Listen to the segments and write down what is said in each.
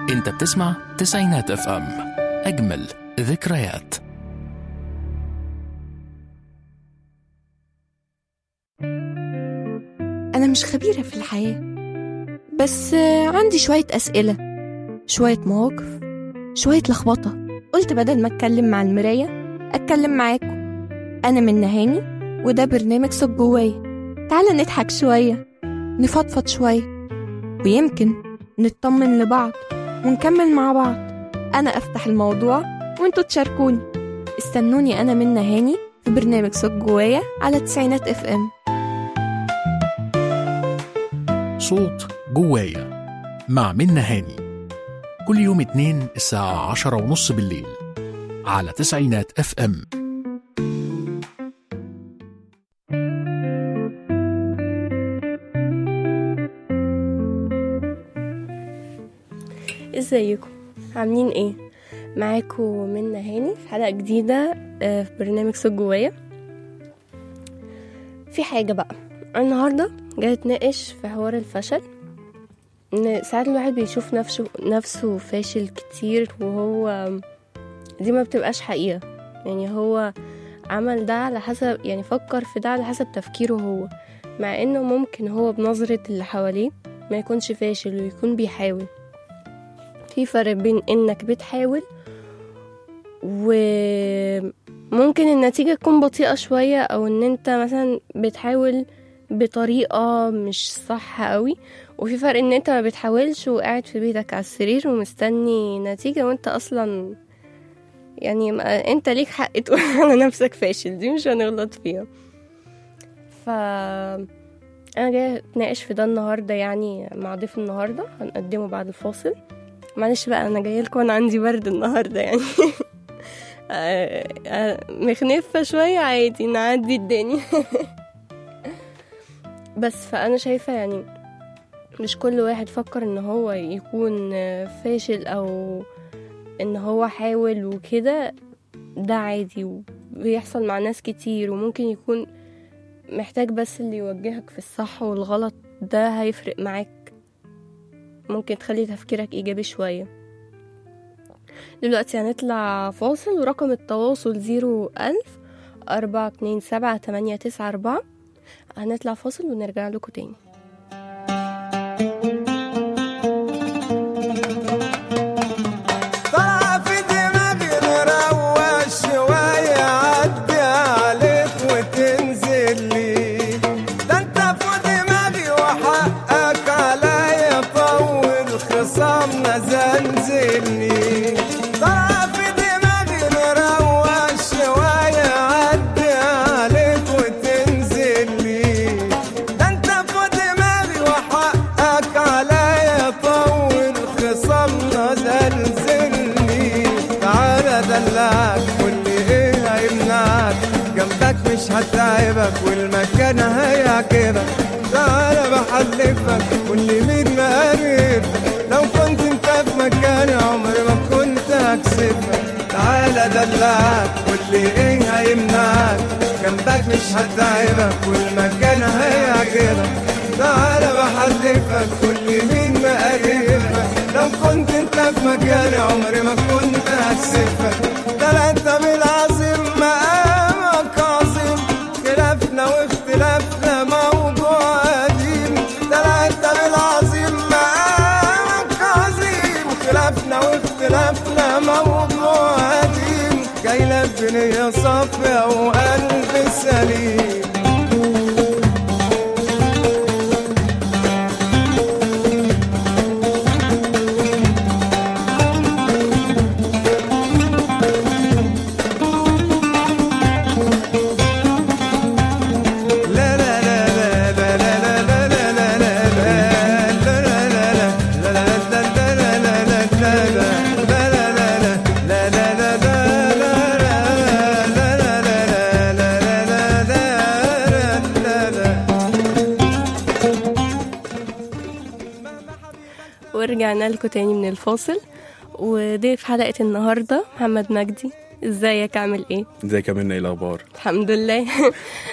انت بتسمع تسعينات اف ام اجمل ذكريات أنا مش خبيرة في الحياة بس آه، عندي شوية أسئلة شوية مواقف شوية لخبطة قلت بدل ما أتكلم مع المراية أتكلم معاكم أنا من نهاني وده برنامج صوت جوايا تعالى نضحك شوية نفضفض شوية ويمكن نطمن لبعض ونكمل مع بعض أنا أفتح الموضوع وانتوا تشاركوني استنوني أنا من نهاني في برنامج صوت جوايا على تسعينات اف ام صوت جوايا مع منة هاني كل يوم اتنين الساعة عشرة ونص بالليل على تسعينات اف ام ازيكم عاملين ايه معاكم منى هاني في حلقه جديده آه، في برنامج صوت جوايا في حاجه بقى النهارده جاي اتناقش في حوار الفشل ان ساعات الواحد بيشوف نفسه نفسه فاشل كتير وهو دي ما بتبقاش حقيقه يعني هو عمل ده على حسب يعني فكر في ده على حسب تفكيره هو مع انه ممكن هو بنظرة اللي حواليه ما يكونش فاشل ويكون بيحاول في فرق بين انك بتحاول وممكن النتيجة تكون بطيئة شوية او ان انت مثلا بتحاول بطريقة مش صح قوي وفي فرق ان انت ما بتحاولش وقاعد في بيتك على السرير ومستني نتيجة وانت اصلا يعني ما انت ليك حق تقول على نفسك فاشل دي مش هنغلط فيها ف انا جايه اتناقش في ده النهارده يعني مع ضيف النهارده هنقدمه بعد الفاصل معلش بقى انا جايه لكم وانا عندي برد النهارده يعني آه، آه، مخنفه شويه عادي نعدي الدنيا بس فانا شايفه يعني مش كل واحد فكر ان هو يكون آه، فاشل او ان هو حاول وكده ده عادي وبيحصل مع ناس كتير وممكن يكون محتاج بس اللي يوجهك في الصح والغلط ده هيفرق معاك ممكن تخلي تفكيرك إيجابي شوية دلوقتي هنطلع فاصل ورقم التواصل زيرو ألف أربعة اتنين سبعة تمانية تسعة أربعة هنطلع فاصل ونرجع لكم تاني طلع في دماغي نروق شوية عدي عليك وتنزل لي ده انت في دماغي وحقك عليا طول خصامنا زنزلني طلع في دماغي نروق شوية عدي عليك وتنزل لي ده انت في دماغي وحقك عليا طول خصامنا زلزلني تعالى دلعك قول ايه هيمنعك جنبك مش هتعبك والمكان هيعجبك تعالى بحلفك كل مين مقرب لو كنت انت في مكاني عمري ما كنت هكسبك تعالى دلعك قول ايه هيمنعك جنبك مش هتعبك والمكان هيعجبك تعالى بحلفك كل مين مقربك لو كنت انت في مكاني عمري ما كنت هكسفك ده انت بالعظيم مقامك عظيم خلافنا واختلافنا موضوع قديم ده انت بالعظيم مقامك عظيم خلافنا واختلافنا موضوع قديم جاي لك بنية صافية وقلب سليم ورجعنا لكم تاني من الفاصل وضيف حلقة النهاردة محمد مجدي ازيك عامل ايه ازيك يا منى ايه الاخبار الحمد لله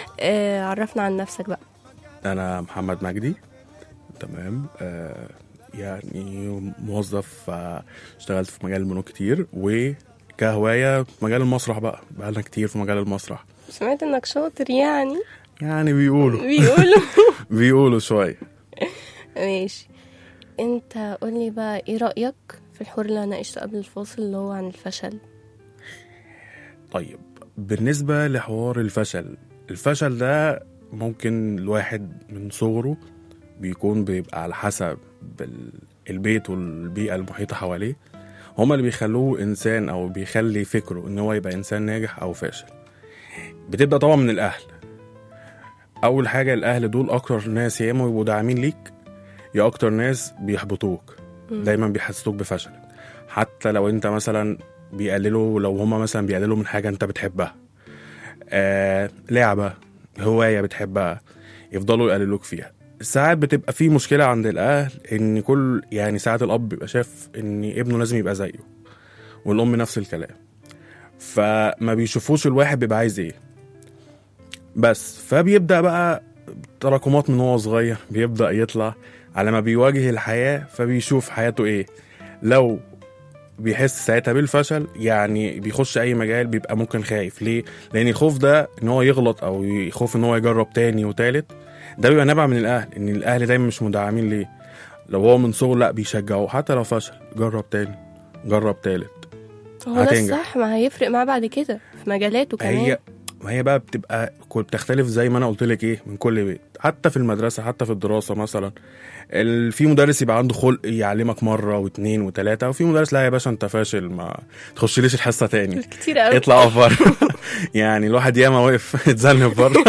آه، عرفنا عن نفسك بقى انا محمد مجدي تمام آه يعني موظف آه، اشتغلت في مجال البنوك كتير وكهوايه في مجال المسرح بقى بقالنا كتير في مجال المسرح سمعت انك شاطر يعني يعني بيقولوا بيقولوا بيقولوا شويه ماشي انت قولي بقى ايه رأيك في الحوار اللي انا ناقشته قبل الفاصل اللي هو عن الفشل طيب بالنسبة لحوار الفشل الفشل ده ممكن الواحد من صغره بيكون بيبقى على حسب بال- البيت والبيئة المحيطة حواليه هما اللي بيخلوه إنسان أو بيخلي فكره إن هو يبقى إنسان ناجح أو فاشل بتبدأ طبعا من الأهل أول حاجة الأهل دول أكتر ناس يا إما يبقوا داعمين ليك يا أكتر ناس بيحبطوك دايما بيحسسوك بفشلك حتى لو أنت مثلا بيقللوا لو هما مثلا بيقللوا من حاجة أنت بتحبها آه لعبة هواية بتحبها يفضلوا يقللوك فيها ساعات بتبقى في مشكلة عند الأهل إن كل يعني ساعات الأب بيبقى شايف إن ابنه لازم يبقى زيه والأم نفس الكلام فما بيشوفوش الواحد بيبقى عايز إيه بس فبيبدأ بقى تراكمات من هو صغير بيبدأ يطلع على ما بيواجه الحياة فبيشوف حياته إيه لو بيحس ساعتها بالفشل يعني بيخش اي مجال بيبقى ممكن خايف ليه لان الخوف ده ان هو يغلط او يخوف ان هو يجرب تاني وتالت ده بيبقى نابع من الاهل ان الاهل دايما مش مدعمين ليه لو هو من صغره لا بيشجعوه حتى لو فشل جرب تاني جرب تالت هو ده هتنجح. الصح ما هيفرق معاه بعد كده في مجالاته كمان هي ما هي بقى بتبقى كل- بتختلف زي ما انا قلت لك ايه من كل بيت حتى في المدرسه حتى في الدراسه مثلا ال- في مدرس يبقى عنده خلق يعلمك مره واثنين وثلاثه وفي مدرس لا يا باشا انت فاشل ما تخشليش الحصه تاني كتير قوي اطلع اقف بره يعني الواحد ياما واقف اتذنب بره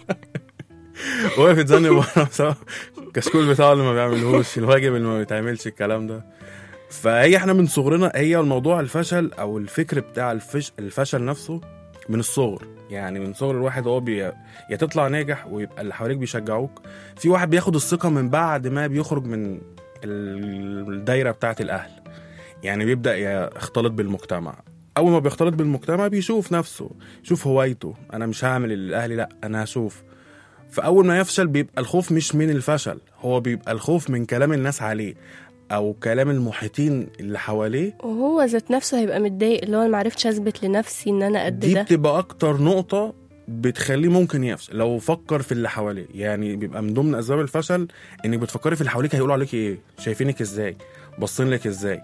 واقف اتذنب بره بسبب الكشكول بتاعه اللي ما بيعملهوش الواجب اللي ما بيتعملش الكلام ده فهي احنا من صغرنا هي الموضوع الفشل او الفكر بتاع الفش الفشل نفسه من الصغر يعني من صغر الواحد هو بي... يا تطلع ناجح ويبقى اللي حواليك بيشجعوك في واحد بياخد الثقة من بعد ما بيخرج من ال- الدايرة بتاعة الأهل يعني بيبدأ يختلط بالمجتمع أول ما بيختلط بالمجتمع بيشوف نفسه يشوف هوايته أنا مش هعمل اللي الأهلي لأ أنا هشوف فأول ما يفشل بيبقى الخوف مش من الفشل هو بيبقى الخوف من كلام الناس عليه أو كلام المحيطين اللي حواليه وهو ذات نفسه هيبقى متضايق اللي هو أنا معرفتش اثبت لنفسي ان انا قد دي ده بتبقى اكتر نقطة بتخليه ممكن يفشل لو فكر في اللي حواليه يعني بيبقى من ضمن اسباب الفشل انك بتفكري في اللي حواليك هيقولوا عليك ايه شايفينك ازاي باصين لك ازاي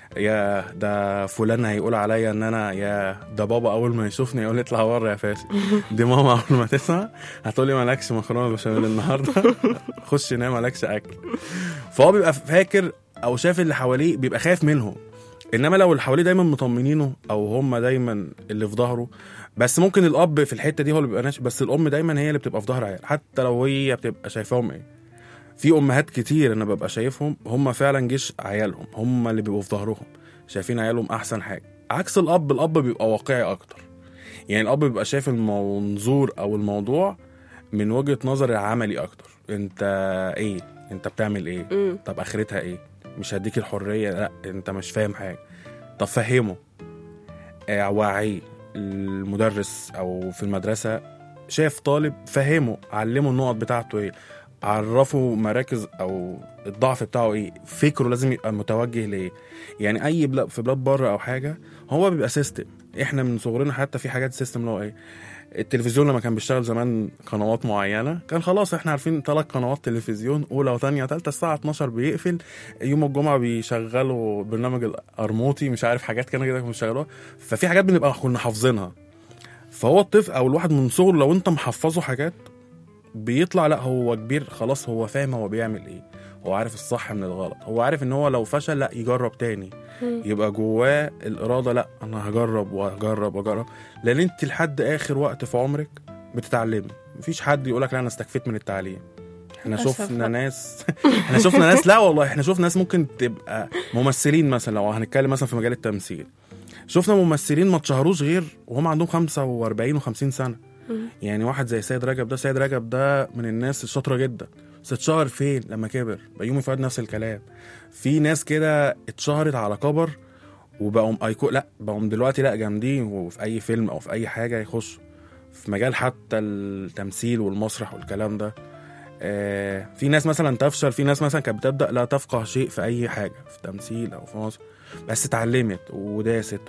يا ده فلان هيقول عليا ان انا يا ده بابا اول ما يشوفني يقول لي اطلع بره يا فاشل دي ماما اول ما تسمع هتقول لي مالكش مكرونه بشاميل النهارده خش نام مالكش اكل فهو بيبقى فاكر او شايف اللي حواليه بيبقى خايف منهم انما لو اللي حواليه دايما مطمنينه او هم دايما اللي في ظهره بس ممكن الاب في الحته دي هو اللي بيبقى ناشف بس الام دايما هي اللي بتبقى في ظهر عيال حتى لو هي بتبقى شايفاهم ايه في امهات كتير انا ببقى شايفهم هم فعلا جيش عيالهم هم اللي بيبقوا في ظهرهم شايفين عيالهم احسن حاجه عكس الاب الاب بيبقى واقعي اكتر يعني الاب بيبقى شايف المنظور او الموضوع من وجهه نظر العملي اكتر انت ايه انت بتعمل ايه مم. طب اخرتها ايه مش هديك الحريه لا انت مش فاهم حاجه طب فهمه آه، وعيه المدرس او في المدرسه شاف طالب فهمه علمه النقط بتاعته ايه عرفه مراكز او الضعف بتاعه ايه فكره لازم يبقى متوجه لايه يعني اي بلاد في بلاد بره او حاجه هو بيبقى سيستم احنا من صغرنا حتى في حاجات سيستم اللي هو ايه التلفزيون لما كان بيشتغل زمان قنوات معينه كان خلاص احنا عارفين ثلاث قنوات تلفزيون اولى وثانيه وثالثه الساعه 12 بيقفل يوم الجمعه بيشغلوا برنامج القرموطي مش عارف حاجات كده كده بيشغلوها ففي حاجات بنبقى كنا حافظينها فهو الطفل او الواحد من صغره لو انت محفظه حاجات بيطلع لا هو كبير خلاص هو فاهم هو بيعمل ايه هو عارف الصح من الغلط هو عارف ان هو لو فشل لا يجرب تاني مم. يبقى جواه الاراده لا انا هجرب وهجرب واجرب لان انت لحد اخر وقت في عمرك بتتعلمي مفيش حد يقولك لا انا استكفيت من التعليم احنا للأسف شفنا بقى. ناس احنا شفنا ناس لا والله احنا شفنا ناس ممكن تبقى ممثلين مثلا لو هنتكلم مثلا في مجال التمثيل شفنا ممثلين ما اتشهروش غير وهم عندهم 45 و50 سنه مم. يعني واحد زي سيد رجب ده سيد رجب ده من الناس الشاطره جدا بس اتشهر فين لما كبر بيومي فؤاد نفس الكلام في ناس كده اتشهرت على كبر وبقوا ايكو لا بقوا دلوقتي لا جامدين وفي اي فيلم او في اي حاجه يخشوا في مجال حتى التمثيل والمسرح والكلام ده آه في ناس مثلا تفشل في ناس مثلا كانت بتبدا لا تفقه شيء في اي حاجه في تمثيل او في مصر بس اتعلمت وداست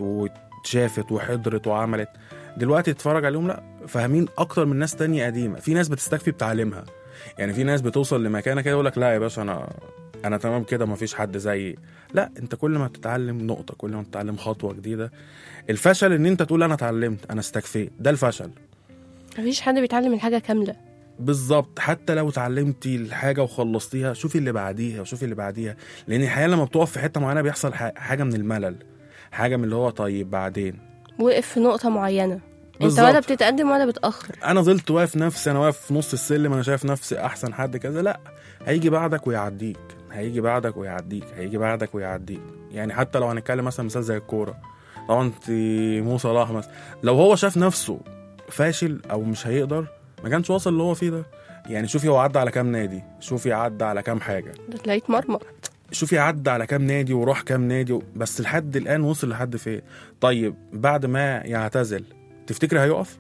وشافت وحضرت وعملت دلوقتي تتفرج عليهم لا فاهمين اكتر من ناس تانية قديمه في ناس بتستكفي بتعليمها يعني في ناس بتوصل لمكانه كده يقول لك لا يا باشا انا انا تمام كده مفيش حد زيي لا انت كل ما تتعلم نقطه كل ما تتعلم خطوه جديده الفشل ان انت تقول انا اتعلمت انا استكفيت ده الفشل مفيش حد بيتعلم الحاجة كاملة بالظبط حتى لو اتعلمتي الحاجه وخلصتيها شوفي اللي بعديها وشوفي اللي بعديها لان الحياه لما بتقف في حته معينه بيحصل ح- حاجه من الملل حاجه من اللي هو طيب بعدين وقف في نقطة معينة انت بالظبط. ولا بتتقدم ولا بتأخر انا فضلت واقف نفسي انا واقف في نص السلم انا شايف نفسي احسن حد كذا لا هيجي بعدك ويعديك هيجي بعدك ويعديك هيجي بعدك ويعديك يعني حتى لو هنتكلم مثلا مثال زي الكوره طبعا انت مو صلاح مثلا لو هو شاف نفسه فاشل او مش هيقدر ما كانش واصل اللي هو فيه ده يعني شوفي هو عدى على كام نادي شوفي عدى على كام حاجه ده تلاقيه مرمر شوفي عدى على كام نادي وراح كام نادي و- بس لحد الان وصل لحد فين طيب بعد ما يعتزل تفتكري هيقف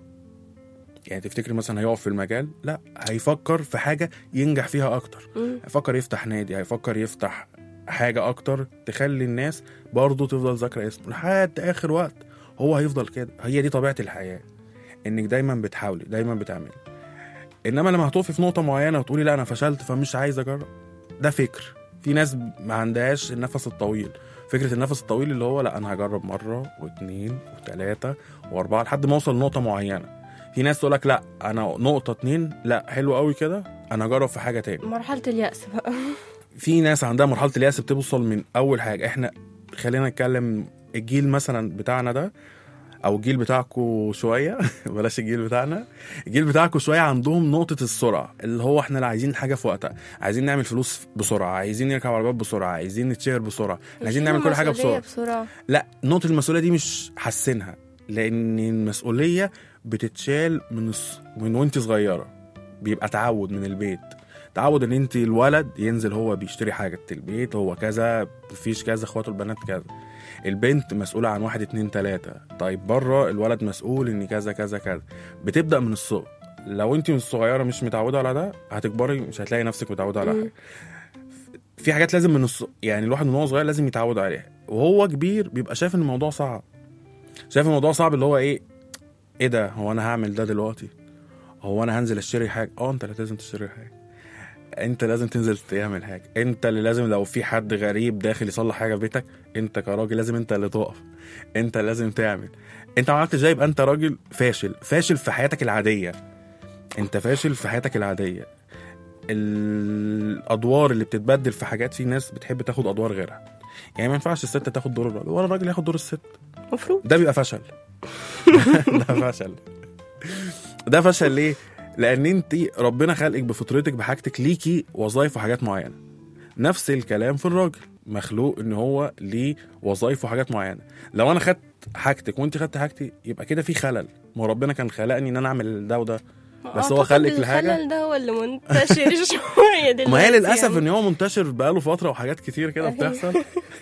يعني تفتكري مثلا هيقف في المجال لا هيفكر في حاجه ينجح فيها اكتر مم. هيفكر يفتح نادي هيفكر يفتح حاجه اكتر تخلي الناس برضه تفضل ذاكره اسمه لحد اخر وقت هو هيفضل كده هي دي طبيعه الحياه انك دايما بتحاولي دايما بتعملي انما لما هتقفي في نقطه معينه وتقولي لا انا فشلت فمش عايز اجرب ده فكر في ناس ما عندهاش النفس الطويل فكره النفس الطويل اللي هو لا انا هجرب مره واثنين وثلاثه واربعه لحد ما اوصل لنقطه معينه في ناس تقول لك لا انا نقطه اتنين لا حلو قوي كده انا هجرب في حاجه تاني مرحلة اليأس بقى في ناس عندها مرحله الياس بتوصل من اول حاجه احنا خلينا نتكلم الجيل مثلا بتاعنا ده او الجيل بتاعكو شويه بلاش الجيل بتاعنا الجيل بتاعكو شويه عندهم نقطه السرعه اللي هو احنا لا عايزين الحاجه في وقتها عايزين نعمل فلوس بسرعه عايزين نركب عربيات بسرعه عايزين نتشهر بسرعه عايزين نعمل كل حاجه مسؤولية بسرعه بسرعة لا نقطه المسؤوليه دي مش حاسينها لان المسؤوليه بتتشال من الص- من وانت صغيره بيبقى تعود من البيت تعود ان انت الولد ينزل هو بيشتري حاجه البيت هو كذا مفيش كذا اخواته البنات كذا البنت مسؤولة عن واحد اتنين تلاتة طيب بره الولد مسؤول ان كذا كذا كذا بتبدأ من الصغر لو انت من الصغيرة مش متعودة على ده هتكبري مش هتلاقي نفسك متعودة على مم. حاجة في حاجات لازم من الص... يعني الواحد من هو صغير لازم يتعود عليها وهو كبير بيبقى شايف ان الموضوع صعب شايف الموضوع صعب اللي هو ايه ايه ده هو انا هعمل ده دلوقتي هو انا هنزل اشتري حاجه اه انت اللي لازم تشتري حاجه انت لازم تنزل تعمل حاجه انت اللي لازم لو في حد غريب داخل يصلح حاجه في بيتك انت كراجل لازم انت اللي تقف انت لازم تعمل انت ما عملتش ده يبقى انت راجل فاشل فاشل في حياتك العاديه انت فاشل في حياتك العاديه الادوار اللي بتتبدل في حاجات في ناس بتحب تاخد ادوار غيرها يعني ما ينفعش الست تاخد دور الراجل ولا الراجل ياخد دور الست المفروض ده بيبقى فشل ده فشل ده فشل ليه؟ لان انت ربنا خلقك بفطرتك بحاجتك ليكي وظايف وحاجات معينه نفس الكلام في الراجل مخلوق ان هو ليه وظايف وحاجات معينه لو انا خدت حاجتك وانت خدت حاجتي يبقى كده في خلل ما هو ربنا كان خلقني ان انا اعمل ده وده بس هو أعتقد خلق لحاجة. الخلل ده هو اللي منتشر شوية دلوقتي ما هي للاسف يعني. ان هو منتشر بقاله فتره وحاجات كتير كده أيوة. بتحصل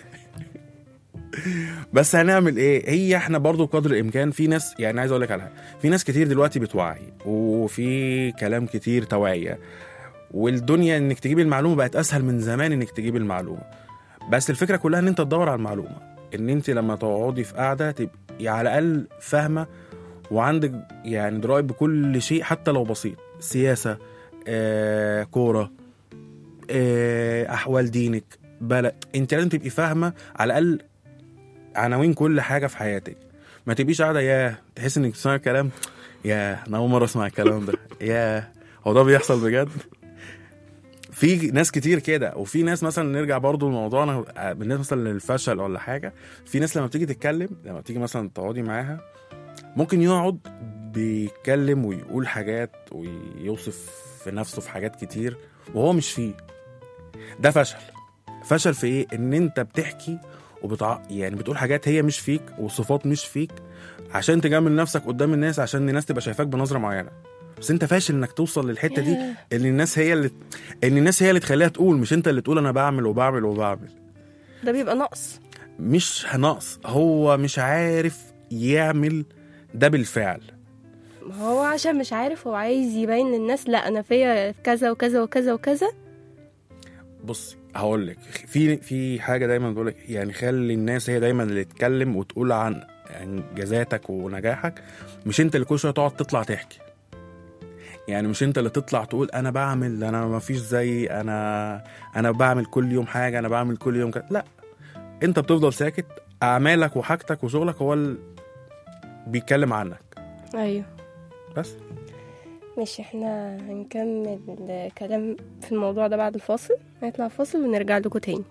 بس هنعمل ايه هي احنا برضو بقدر الامكان في ناس يعني عايز اقول لك على حاجه في ناس كتير دلوقتي بتوعي وفي كلام كتير توعيه والدنيا انك تجيب المعلومه بقت اسهل من زمان انك تجيب المعلومه بس الفكره كلها ان انت تدور على المعلومه ان انت لما تقعدي في قاعده تبقي على الاقل فاهمه وعندك يعني درايه بكل شيء حتى لو بسيط سياسه آه، كوره آه، احوال دينك بلد انت لازم تبقي فاهمه على الاقل عناوين كل حاجه في حياتك ما تبقيش قاعده ياه تحس انك بتسمعي كلام ياه انا اول مره اسمع الكلام ده ياه هو ده بيحصل بجد في ناس كتير كده وفي ناس مثلا نرجع برضو لموضوعنا آه، بالنسبه مثلا للفشل ولا حاجه في ناس لما بتيجي تتكلم لما بتيجي مثلا تقعدي معاها ممكن يقعد بيتكلم ويقول حاجات ويوصف في نفسه في حاجات كتير وهو مش فيه ده فشل فشل في ايه ان انت بتحكي وبتع... يعني بتقول حاجات هي مش فيك وصفات مش فيك عشان تجامل نفسك قدام الناس عشان الناس تبقى شايفاك بنظره معينه بس انت فاشل انك توصل للحته دي ياه. ان الناس هي اللي ان الناس هي اللي تخليها تقول مش انت اللي تقول انا بعمل وبعمل وبعمل ده بيبقى نقص مش نقص هو مش عارف يعمل ده بالفعل ما هو عشان مش عارف هو عايز يبين للناس لا انا فيا كذا وكذا وكذا وكذا بص هقول لك في في حاجه دايما بقول لك يعني خلي الناس هي دايما اللي تتكلم وتقول عن انجازاتك ونجاحك مش انت اللي كل شويه تقعد تطلع تحكي يعني مش انت اللي تطلع تقول انا بعمل انا ما فيش زي انا انا بعمل كل يوم حاجه انا بعمل كل يوم كده لا انت بتفضل ساكت اعمالك وحاجتك وشغلك هو اللي بيتكلم عنك ايوه بس ماشي احنا هنكمل الكلام في الموضوع ده بعد الفاصل هنطلع فاصل ونرجع لكم تاني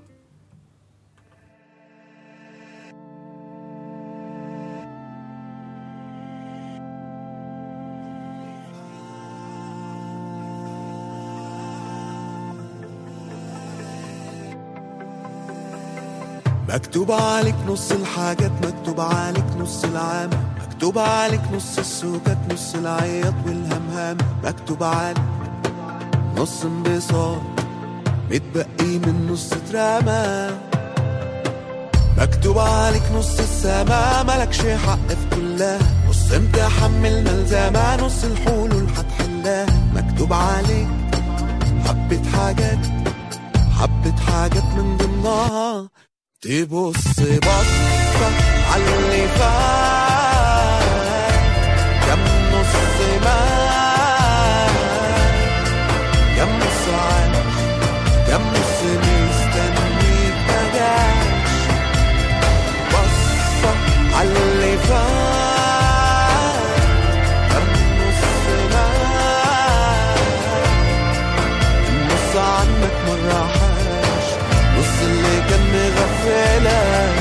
مكتوب عليك نص الحاجات مكتوب عليك نص العام مكتوب عليك نص السكات نص العياط والهمهام مكتوب عليك نص انبساط متبقي من نص اترمى مكتوب عليك نص السما ملكش حق في كلها نص امتحان من الملزمة نص الحلول هتحلها مكتوب عليك حبة حاجات حبة حاجات من ضمنها تبص بصة على اللي فات كم نص مات كم نص عاش كم نص مستنيك مجاش بصة على اللي فات كم نص مات النص عنك مرة حاش نص اللي كان مغفلك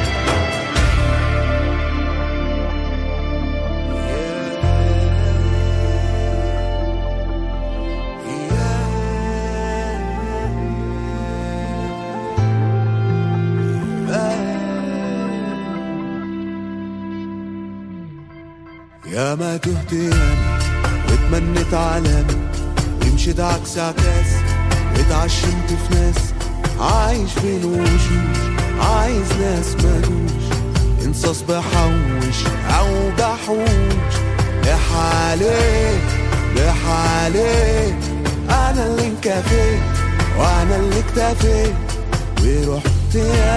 يا ما تهت ياما واتمنيت علامة ومشيت عكس عكاس واتعشمت في ناس عايش بين وشوش عايز ناس مالوش انصاص بحوش او بحوش لحالي لحالي انا اللي انكفيت وانا اللي اكتفيت ورحت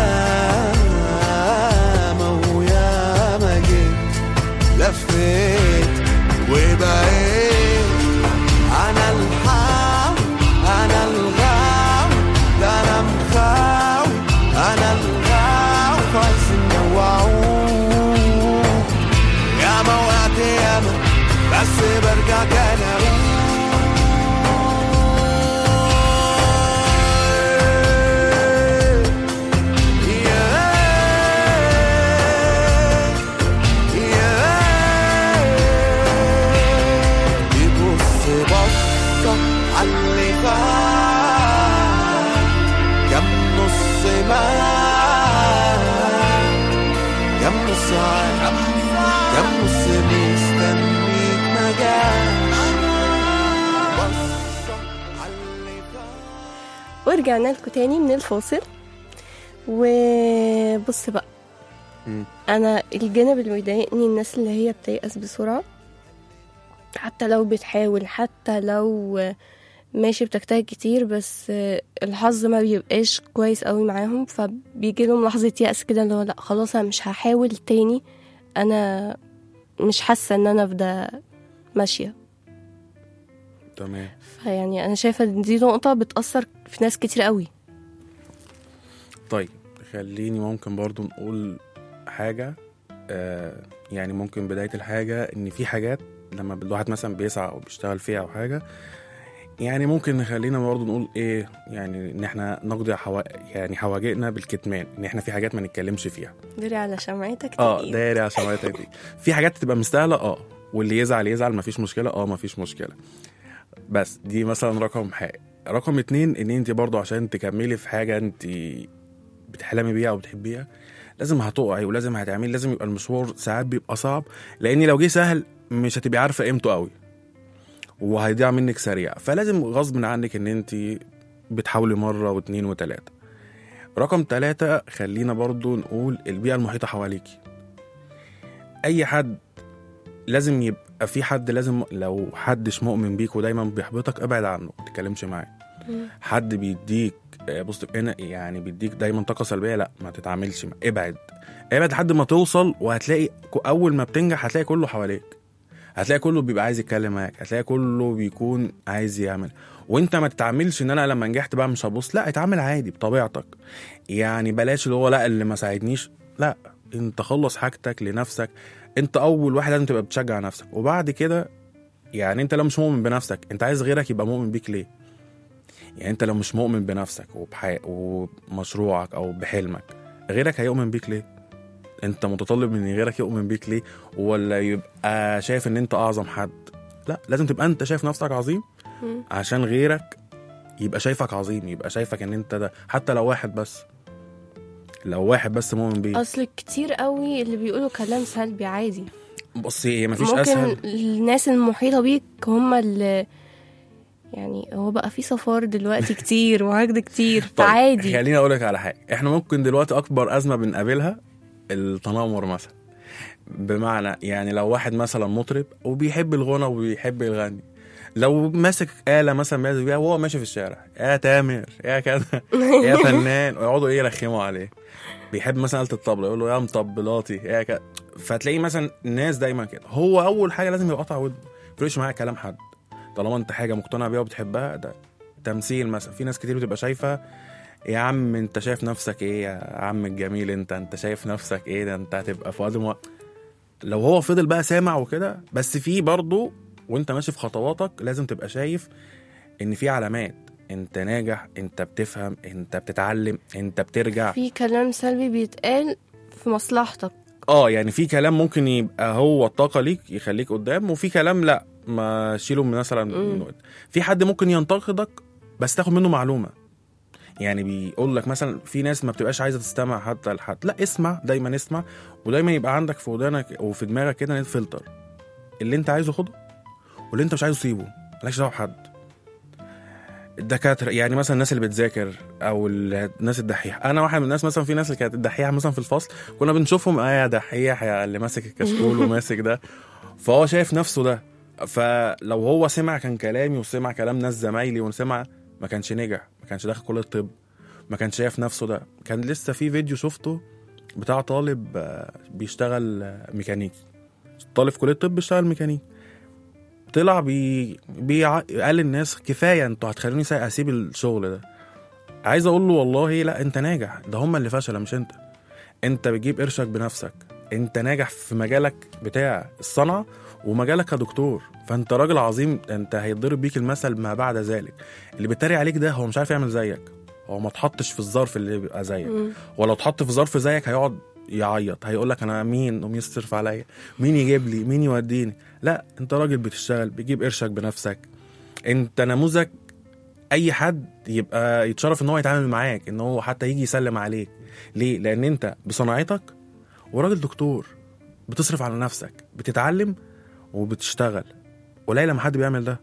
ياما وياما جيت لفيت وبقيت انا الحاوي انا الغاوي ده انا مخاوي انا الغاوي عايزين نوعوه ياما وقعت ياما بس برجع تاني يبص بصة عاللي فات كم نص مات كم نص عاش كم نص مستنيك مجاش بصة عاللي فات ورجعنا لكم تاني من الفاصل وبص بقى مم. انا الجانب اللي بيضايقني الناس اللي هي بتيأس بسرعة حتى لو بتحاول حتى لو ماشي بتجتهد كتير بس الحظ ما بيبقاش كويس قوي معاهم فبيجي لهم لحظة يأس كده اللي هو لا خلاص انا مش هحاول تاني انا مش حاسة ان انا في ده ماشية تمام فيعني انا شايفة ان دي نقطة بتأثر في ناس كتير قوي طيب خليني ممكن برضو نقول حاجة آه يعني ممكن بداية الحاجة إن في حاجات لما الواحد مثلا بيسعى أو بيشتغل فيها أو حاجة يعني ممكن نخلينا برضو نقول إيه يعني إن إحنا نقضي حوا... يعني حواجئنا بالكتمان إن إحنا في حاجات ما نتكلمش فيها دوري على شمعتك اه تقيل. داري عشان ما دي في حاجات تبقى مستاهله اه واللي يزعل يزعل مفيش مشكله اه مفيش مشكله بس دي مثلا رقم حاجه رقم اتنين ان انت برضو عشان تكملي في حاجه انت بتحلمي بيها او بتحبيها لازم هتقعي ولازم هتعملي لازم يبقى المشوار ساعات بيبقى صعب لان لو جه سهل مش هتبقي عارفه قيمته قوي وهيضيع منك سريع فلازم غصب عنك ان انت بتحاولي مره واتنين وتلاته رقم تلاتة خلينا برضو نقول البيئة المحيطة حواليكي أي حد لازم يبقى في حد لازم لو حدش مؤمن بيك ودايما بيحبطك ابعد عنه ما تتكلمش معاه حد بيديك آه، بص هنا يعني بيديك دايما طاقه سلبيه لا ما تتعاملش معاه ابعد ابعد لحد ما توصل وهتلاقي كو- اول ما بتنجح هتلاقي كله حواليك هتلاقي كله بيبقى عايز يتكلم معاك هتلاقي كله بيكون عايز يعمل وانت ما تتعاملش ان انا لما نجحت بقى مش هبص لا اتعامل عادي بطبيعتك يعني بلاش اللي هو لا اللي ما ساعدنيش لا انت خلص حاجتك لنفسك انت اول واحد لازم تبقى بتشجع نفسك وبعد كده يعني انت لو مش مؤمن بنفسك انت عايز غيرك يبقى مؤمن بيك ليه يعني انت لو مش مؤمن بنفسك وبحي... ومشروعك او بحلمك غيرك هيؤمن بيك ليه انت متطلب ان غيرك يؤمن بيك ليه ولا يبقى شايف ان انت اعظم حد لا لازم تبقى انت شايف نفسك عظيم مم. عشان غيرك يبقى شايفك عظيم يبقى شايفك ان انت ده حتى لو واحد بس لو واحد بس مؤمن بيه اصل كتير قوي اللي بيقولوا كلام سلبي عادي بصي هي مفيش ممكن اسهل الناس المحيطة بيك هم اللي يعني هو بقى في صفار دلوقتي كتير وعقد كتير طيب فعادي خليني اقول لك على حاجه احنا ممكن دلوقتي اكبر ازمه بنقابلها التنمر مثلا بمعنى يعني لو واحد مثلا مطرب وبيحب الغنى وبيحب يغني لو ماسك آلة مثلا بيعزف بيها وهو ماشي في الشارع يا تامر يا كذا يا فنان ويقعدوا ايه يرخموا عليه بيحب مثلا آلة الطبلة يقول له يا مطبلاتي يا كذا فتلاقيه مثلا الناس دايما كده هو أول حاجة لازم يبقى قطع ودنه ما يفرقش معاك كلام حد طالما انت حاجة مقتنع بيها وبتحبها ده تمثيل مثلا في ناس كتير بتبقى شايفة يا عم انت شايف نفسك ايه يا عم الجميل انت انت شايف نفسك ايه ده انت هتبقى في وقت مو... لو هو فضل بقى سامع وكده بس في برضه وانت ماشي في خطواتك لازم تبقى شايف ان في علامات انت ناجح انت بتفهم انت بتتعلم انت بترجع في كلام سلبي بيتقال في مصلحتك اه يعني في كلام ممكن يبقى هو الطاقه ليك يخليك قدام وفي كلام لا ما شيله من مثلا من وقت. في حد ممكن ينتقدك بس تاخد منه معلومه يعني بيقول لك مثلا في ناس ما بتبقاش عايزه تستمع حتى لحد لا اسمع دايما اسمع ودايما يبقى عندك في ودانك وفي دماغك كده نت فلتر اللي انت عايزه خده واللي انت مش عايزه سيبه مالكش دعوه بحد الدكاتره يعني مثلا الناس اللي بتذاكر او الناس الدحيحه انا واحد من الناس مثلا في ناس اللي كانت الدحيحه مثلا في الفصل كنا بنشوفهم اه يا دحيح يا اللي ماسك الكشكول وماسك ده فهو شايف نفسه ده فلو هو سمع كان كلامي وسمع كلام ناس زمايلي وسمع ما كانش نجح ما كانش داخل كليه الطب ما كانش شايف نفسه ده كان لسه في فيديو شفته بتاع طالب آه، بيشتغل آه، ميكانيكي طالب في كليه الطب بيشتغل ميكانيكي طلع بي... بي... قال للناس كفايه انتوا هتخلوني سا- اسيب الشغل ده عايز اقول له والله لا انت ناجح ده هم اللي فشلوا مش انت انت بتجيب قرشك بنفسك انت ناجح في مجالك بتاع الصنعه ومجالك كدكتور فانت راجل عظيم انت هيتضرب بيك المثل ما بعد ذلك اللي بيتريق عليك ده هو مش عارف يعمل زيك هو ما اتحطش في الظرف اللي بيبقى زيك مم. ولو اتحط في ظرف زيك هيقعد يعيط هيقول لك انا مين قوم يصرف عليا مين يجيب لي مين يوديني لا انت راجل بتشتغل بتجيب قرشك بنفسك انت نموذج اي حد يبقى يتشرف ان هو يتعامل معاك ان هو حتى يجي يسلم عليك ليه لان انت بصناعتك وراجل دكتور بتصرف على نفسك بتتعلم وبتشتغل قليل لما حد بيعمل ده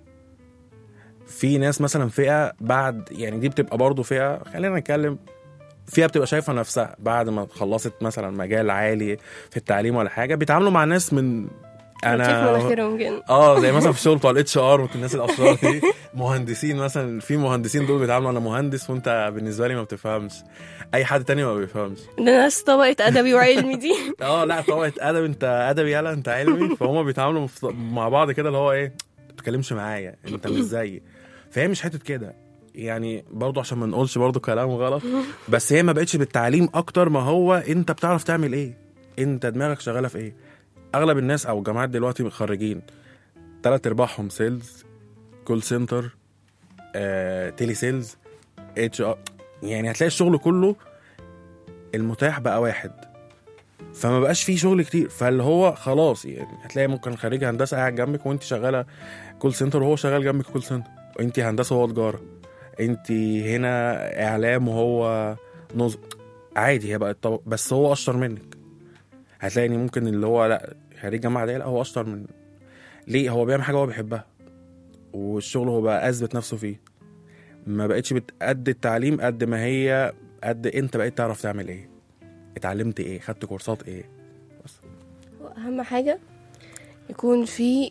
في ناس مثلا فئه بعد يعني دي بتبقى برضه فئه خلينا نتكلم فيها بتبقى شايفه نفسها بعد ما خلصت مثلا مجال عالي في التعليم ولا حاجه بيتعاملوا مع ناس من كيف مناخيرهم كده اه زي مثلا في الشغل بتوع الاتش ار والناس الاشرار دي مهندسين مثلا في مهندسين دول بيتعاملوا انا مهندس وانت بالنسبه لي ما بتفهمش اي حد تاني ما بيفهمش ده ناس طبقة أدبي وعلمي دي اه لا طبعا ادب انت ادبي يلا انت علمي فهم بيتعاملوا مف- مع بعض كده اللي هو ايه ما تتكلمش معايا انت مش زيي فهي مش حته كده يعني برضه عشان ما نقولش برضه كلام غلط بس هي ما بقتش بالتعليم اكتر ما هو انت بتعرف تعمل ايه انت دماغك شغاله في ايه اغلب الناس او الجامعات دلوقتي خريجين تلات ارباعهم سيلز كول سنتر آه، تيلي سيلز اتش ار يعني هتلاقي الشغل كله المتاح بقى واحد فما بقاش فيه شغل كتير فاللي هو خلاص يعني هتلاقي ممكن خريج هندسه قاعد جنبك وانت شغاله كول سنتر وهو شغال جنبك كول سنتر انت هندسه وهو تجاره انت هنا اعلام وهو نظم عادي هي بقت طب... بس هو اشطر منك هتلاقي ان ممكن اللي هو لا خريج جامعه عاديه لا هو اشطر من ليه هو بيعمل حاجه هو بيحبها والشغل هو بقى اثبت نفسه فيه ما بقتش بتأدي التعليم قد ما هي قد انت بقيت تعرف تعمل ايه اتعلمت ايه خدت كورسات ايه بس أهم حاجة يكون في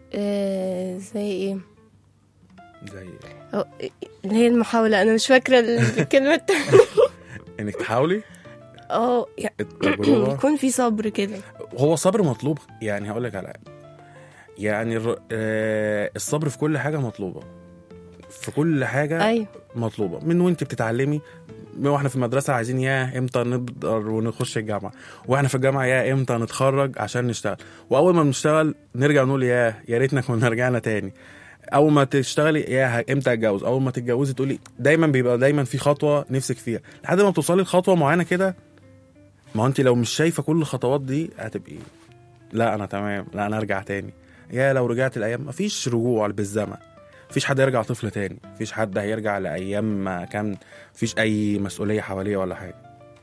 آه زي ايه زي أو اللي هي المحاولة أنا مش فاكرة الكلمة التانية انك تحاولي اه يعني التجربه يكون في صبر كده هو الصبر مطلوب يعني هقول لك على حاجة. يعني الر- آه، الصبر في كل حاجه مطلوبه في كل حاجه أيوه مطلوبه من وانت بتتعلمي من واحنا في المدرسه عايزين يا امتى نقدر ونخش الجامعه واحنا في الجامعه يا امتى نتخرج عشان نشتغل واول ما بنشتغل نرجع نقول يا يا ريتنا كنا رجعنا تاني اول ما تشتغلي يا ه- امتى اتجوز اول ما تتجوزي تقولي دايما بيبقى دايما في خطوه نفسك فيها لحد ما توصلي لخطوه معينه كده ما هو انت لو مش شايفه كل الخطوات دي هتبقي لا انا تمام لا انا ارجع تاني يا لو رجعت الايام مفيش رجوع بالزمن مفيش حد يرجع طفل تاني مفيش حد هيرجع لايام ما كان مفيش اي مسؤوليه حواليه ولا حاجه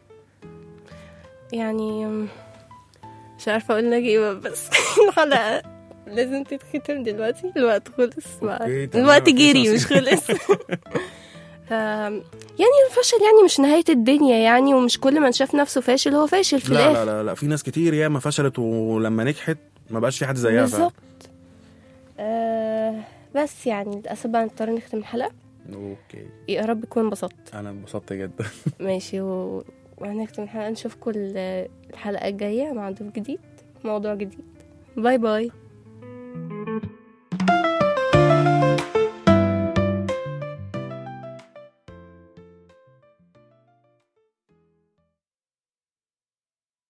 يعني مش عارفة أقول لك إيه بس الحلقة لازم تتختم دلوقتي الوقت خلص بقى أوكي، تمام، الوقت مفيش جري مش مشكلة. خلص ف يعني الفشل يعني مش نهاية الدنيا يعني ومش كل من شاف نفسه فاشل هو فاشل في لا الآخر لا لا لا في ناس كتير ياما فشلت ولما نجحت ما بقاش في حد زيها فعلا. بالظبط آه بس يعني للأسف بقى نضطر نختم الحلقة اوكي يا رب تكون انبسطت انا انبسطت جدا ماشي و... وهنختم الحلقة نشوفكم ال- الحلقة الجاية مع ضيف جديد موضوع جديد باي باي